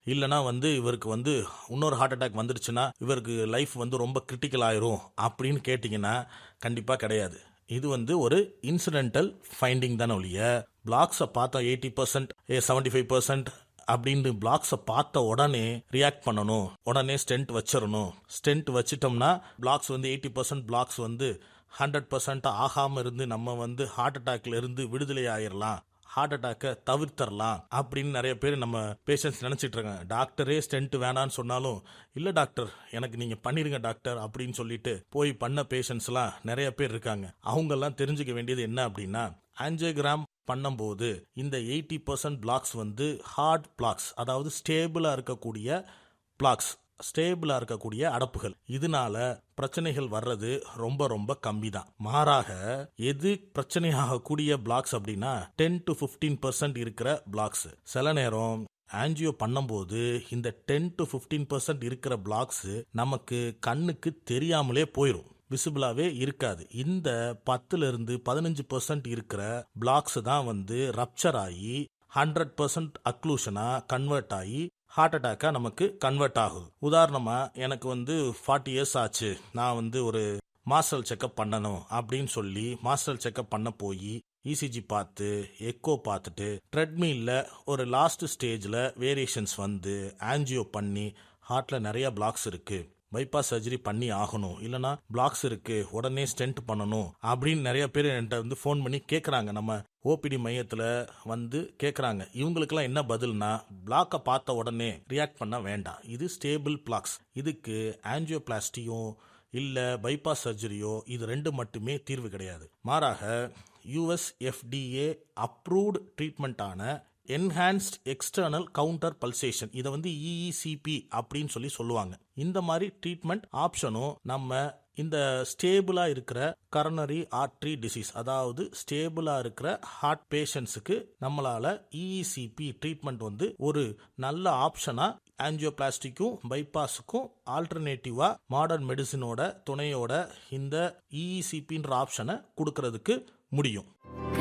இல்லனா வந்து இவருக்கு வந்து இன்னொரு ஹார்ட் அட்டாக் வந்துருச்சுன்னா இவருக்கு லைஃப் வந்து ரொம்ப கிரிட்டிக்கல் ஆயிரும் அப்படின்னு கேட்டிங்கன்னா கண்டிப்பா கிடையாது இது வந்து ஒரு இன்சிடென்டல் ஃபைண்டிங் தானே ஒழிய பிளாக்ஸை பார்த்தா eighty percent seventy five percent அப்படின்னு பிளாக்ஸை பார்த்த உடனே ரியாக்ட் பண்ணணும் உடனே ஸ்டென்ட் வச்சிடணும் ஸ்டென்ட் வச்சிட்டோம்னா பிளாக்ஸ் வந்து எயிட்டி பர்சன்ட் பிளாக்ஸ் வந்து ஹண்ட்ரட் பர்சன்ட் ஆகாம இருந்து நம்ம வந்து ஹார்ட் அட்டாக்ல இருந்து விடுதலை ஆயிரலாம் ஹார்ட் அட்டாக்கை தவிர்த்தரலாம் அப்படின்னு நிறைய பேர் நம்ம பேஷண்ட்ஸ் நினைச்சிட்டு இருக்காங்க டாக்டரே ஸ்டென்ட் வேணான்னு சொன்னாலும் இல்ல டாக்டர் எனக்கு நீங்க பண்ணிருங்க டாக்டர் அப்படின்னு சொல்லிட்டு போய் பண்ண பேஷண்ட்ஸ் எல்லாம் நிறைய பேர் இருக்காங்க அவங்க எல்லாம் தெரிஞ்சுக்க வேண்டியது என்ன அப்படின்னா ஆஞ்சியோகிராம் பண்ணும்போது இந்த எயிட்டி பர்சன்ட் பிளாக்ஸ் வந்து ஹார்ட் பிளாக்ஸ் அதாவது ஸ்டேபிளா இருக்கக்கூடிய பிளாக்ஸ் ஸ்டேபிளா இருக்கக்கூடிய அடப்புகள் இதனால பிரச்சனைகள் வர்றது ரொம்ப ரொம்ப கம்மி தான் மாறாக எது பிரச்சனையாகக்கூடிய பிளாக்ஸ் அப்படின்னா டென் டு பிப்டீன் பர்சன்ட் இருக்கிற பிளாக்ஸ் சில நேரம் ஆன்ஜியோ பண்ணும்போது இந்த டென் டு பிப்டீன் பர்சன்ட் இருக்கிற பிளாக்ஸ் நமக்கு கண்ணுக்கு தெரியாமலே போயிடும் விசிபிளாவே இருக்காது இந்த பத்துல இருந்து பதினஞ்சு பர்சன்ட் இருக்கிற பிளாக்ஸ் தான் வந்து ரப்சர் ஆகி ஹண்ட்ரட் பர்சன்ட் அக்ளூஷனா கன்வெர்ட் ஆகி ஹார்ட் அட்டாக்கா நமக்கு கன்வெர்ட் ஆகுது உதாரணமா எனக்கு வந்து ஃபார்ட்டி இயர்ஸ் ஆச்சு நான் வந்து ஒரு மாஸ்டல் செக்அப் பண்ணணும் அப்படின்னு சொல்லி மாஸ்டல் செக்அப் பண்ண போய் இசிஜி பார்த்து எக்கோ பார்த்துட்டு ட்ரெட்மில்ல ஒரு லாஸ்ட் ஸ்டேஜில் வேரியேஷன்ஸ் வந்து ஆன்ஜியோ பண்ணி ஹார்ட்ல நிறைய பிளாக்ஸ் இருக்கு பைபாஸ் சர்ஜரி பண்ணி ஆகணும் இல்லனா பிளாக்ஸ் இருக்கு உடனே ஸ்டென்ட் பண்ணணும் அப்படின்னு நிறைய பேர் என்கிட்ட வந்து ஃபோன் பண்ணி கேட்குறாங்க நம்ம ஓபிடி மையத்தில் வந்து கேட்குறாங்க இவங்களுக்கெல்லாம் என்ன பதில்னா பிளாக்கை பார்த்த உடனே ரியாக்ட் பண்ண வேண்டாம் இது ஸ்டேபிள் பிளாக்ஸ் இதுக்கு ஆன்ஜியோபிளாஸ்டியும் இல்லை பைபாஸ் சர்ஜரியோ இது ரெண்டு மட்டுமே தீர்வு கிடையாது மாறாக யூஎஸ் எஃப்டிஏ அப்ரூவ்டு ட்ரீட்மெண்ட்டான என்ஹான்ஸ்ட் எக்ஸ்டர்னல் கவுண்டர் பல்சேஷன் இதை வந்து இஇசிபி அப்படின்னு சொல்லி சொல்லுவாங்க இந்த மாதிரி ட்ரீட்மெண்ட் ஆப்ஷனும் நம்ம இந்த ஸ்டேபிளா இருக்கிற கரோனரி ஆர்ட்ரி டிசீஸ் அதாவது ஸ்டேபிளா இருக்கிற ஹார்ட் பேஷண்ட்ஸுக்கு நம்மளால இஇசிபி ட்ரீட்மெண்ட் வந்து ஒரு நல்ல ஆப்ஷனா ஆன்ஜியோபிளாஸ்டிக்கும் பைபாஸுக்கும் ஆல்டர்னேட்டிவா மாடர்ன் மெடிசினோட துணையோட இந்த இஇசிபின்ற ஆப்ஷனை கொடுக்கறதுக்கு முடியும்